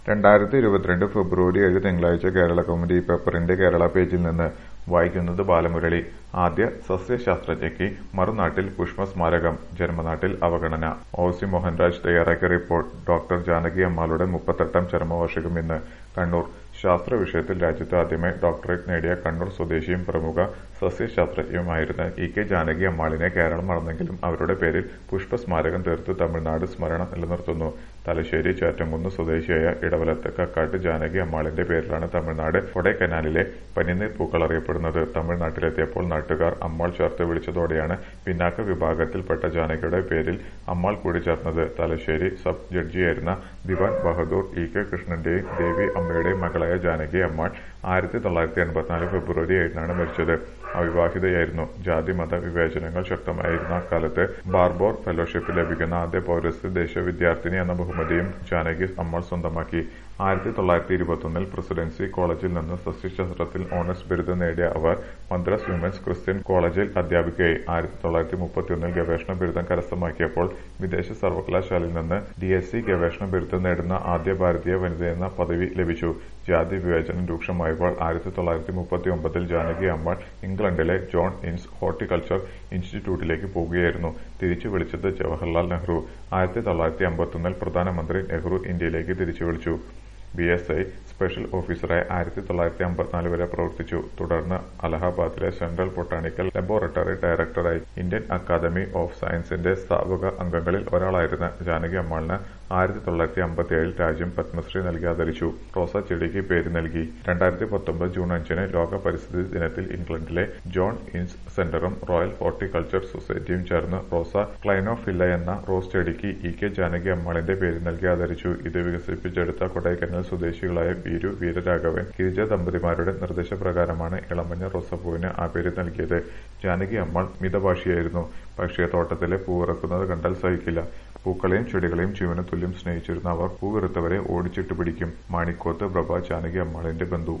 രണ്ടായിരത്തി ഇരുപത്തിരണ്ട് ഫെബ്രുവരി ഏഴ് തിങ്കളാഴ്ച കേരള കൗമുദി പേപ്പറിന്റെ കേരള പേജിൽ നിന്ന് വായിക്കുന്നത് ബാലമുരളി ആദ്യ സസ്യശാസ്ത്രജ്ഞയ്ക്ക് മറുനാട്ടിൽ പുഷ്പസ്മാരകം ജന്മനാട്ടിൽ അവഗണന ഒ സി മോഹൻരാജ് തയ്യാറാക്കിയ റിപ്പോർട്ട് ഡോക്ടർ ജാനകി അമ്മാളുടെ മുപ്പത്തെട്ടാം ചരമവാർഷികം ഇന്ന് കണ്ണൂർ ശാസ്ത്ര വിഷയത്തിൽ രാജ്യത്ത് ആദ്യമായി ഡോക്ടറേറ്റ് നേടിയ കണ്ണൂർ സ്വദേശിയും പ്രമുഖ സസ്യശാസ്ത്രജ്ഞയുമായിരുന്ന ഇ കെ ജാനകി അമ്മാളിനെ കേരളം മറന്നെങ്കിലും അവരുടെ പേരിൽ പുഷ്പസ്മാരകം തീർത്ത് തമിഴ്നാട് സ്മരണ നിലനിർത്തുന്നു തലശ്ശേരി ചേറ്റംകുന്ന് സ്വദേശിയായ ഇടവലത്ത് കക്കാട്ട് ജാനകി അമ്മാളിന്റെ പേരിലാണ് തമിഴ്നാട് കൊടൈക്കനാലിലെ പനിനീർ പൂക്കൾ അറിയപ്പെടുന്നത് തമിഴ്നാട്ടിലെത്തിയപ്പോൾ നാട്ടുകാർ അമ്മാൾ ചേർത്ത് വിളിച്ചതോടെയാണ് പിന്നാക്ക വിഭാഗത്തിൽപ്പെട്ട ജാനകിയുടെ പേരിൽ അമ്മാൾ കൂടി ചേർന്നത് തലശ്ശേരി സബ് ജഡ്ജിയായിരുന്ന ദിവാൻ ബഹദൂർ ഇ കെ കൃഷ്ണന്റെയും ദേവി അമ്മയുടെയും മകളായ ജാനകി അമ്മാൾ ആയിരത്തി തൊള്ളായിരത്തി എൺപത്തിനാല് ഫെബ്രുവരി ഏഴിനാണ് മരിച്ചത് അവിവാഹിതയായിരുന്നു ജാതി മത വിവേചനങ്ങൾ ശക്തമായിരുന്ന അക്കാലത്ത് ബാർബോർ ഫെലോഷിപ്പ് ലഭിക്കുന്ന ആദ്യ പൗരസ്ത്യ ദേശീയ വിദ്യാർത്ഥിനി എന്ന ബഹുമതിയും ജാനകി അമ്മാൾ സ്വന്തമാക്കി ആയിരത്തി തൊള്ളായിരത്തി ഇരുപത്തൊന്നിൽ പ്രസിഡൻസി കോളേജിൽ നിന്ന് സസ്യശാസ്ത്രത്തിൽ ഓണേഴ്സ് ബിരുദം നേടിയ അവർ മദ്രാസ് വിമൻസ് ക്രിസ്ത്യൻ കോളേജിൽ അധ്യാപികയായി ആയിരത്തി തൊള്ളായിരത്തി മുപ്പത്തിയൊന്നിൽ ഗവേഷണ ബിരുദം കരസ്ഥമാക്കിയപ്പോൾ വിദേശ സർവകലാശാലയിൽ നിന്ന് ഡി എസ് സി ഗവേഷണ ബിരുദം നേടുന്ന ആദ്യ ഭാരതീയ വനിതയെന്ന പദവി ലഭിച്ചു ജാതി വിവേചനം രൂക്ഷമായപ്പോൾ ആയിരത്തി തൊള്ളായിരത്തി മുപ്പത്തി ഒമ്പതിൽ ജാനകി അമ്മാൾ ഇംഗ്ലണ്ടിലെ ജോൺ ഇൻസ് ഹോർട്ടിക്കൾച്ചർ ഇൻസ്റ്റിറ്റ്യൂട്ടിലേക്ക് പോകുകയായിരുന്നു തിരിച്ചു വിളിച്ചത് ജവഹർലാൽ നെഹ്റു ആയിരത്തി തൊള്ളായിരത്തി അമ്പത്തൊന്നിൽ പ്രധാനമന്ത്രി നെഹ്റു ഇന്ത്യയിലേക്ക് തിരിച്ചു വിളിച്ചു ബി എസ് ഐ സ്പെഷ്യൽ ഓഫീസറായി ആയിരത്തി തൊള്ളായിരത്തി അമ്പത്തിനാല് വരെ പ്രവർത്തിച്ചു തുടർന്ന് അലഹാബാദിലെ സെൻട്രൽ ബൊട്ടാണിക്കൽ ലബോറട്ടറി ഡയറക്ടറായി ഇന്ത്യൻ അക്കാദമി ഓഫ് സയൻസിന്റെ സ്ഥാപക അംഗങ്ങളിൽ ഒരാളായിരുന്ന ജാനകി അമ്മാളിന് ആയിരത്തി തൊള്ളായിരത്തി അമ്പത്തിയേഴിൽ രാജ്യം പത്മശ്രീ നൽകി ആദരിച്ചു റോസ ചെടിക്ക് പേര് നൽകി രണ്ടായിരത്തി പത്തൊമ്പത് ജൂൺ അഞ്ചിന് ലോക പരിസ്ഥിതി ദിനത്തിൽ ഇംഗ്ലണ്ടിലെ ജോൺ ഇൻസ് സെന്ററും റോയൽ ഹോർട്ടിക്കൾച്ചർ സൊസൈറ്റിയും ചേർന്ന് റോസ ക്ലൈനോഫില്ല എന്ന റോസ് ചെടിക്ക് ഇ കെ ജാനകി അമ്മാളിന്റെ പേര് നൽകി ആദരിച്ചു ഇത് വികസിപ്പിച്ചെടുത്ത കൊടൈക്കനാൽ സ്വദേശികളായ വീരു വീരരാഘവൻ ഗിരിജ ദമ്പതിമാരുടെ നിർദ്ദേശപ്രകാരമാണ് ഇളമഞ്ഞ റോസപ്പൂവിന് ആ പേര് നൽകിയത് ജാനകി അമ്മാൾ മിതഭാഷിയായിരുന്നു പക്ഷേ തോട്ടത്തിലെ പൂവിറക്കുന്നത് കണ്ടാൽ സഹിക്കില്ല പൂക്കളെയും ചെടികളെയും ജീവന തുല്യം സ്നേഹിച്ചിരുന്ന അവർ പൂവിറുത്തവരെ ഓടിച്ചിട്ട് പിടിക്കും മാണിക്കോത്ത് പ്രഭ ജാനകി അമ്മാളിന്റെ ബന്ധു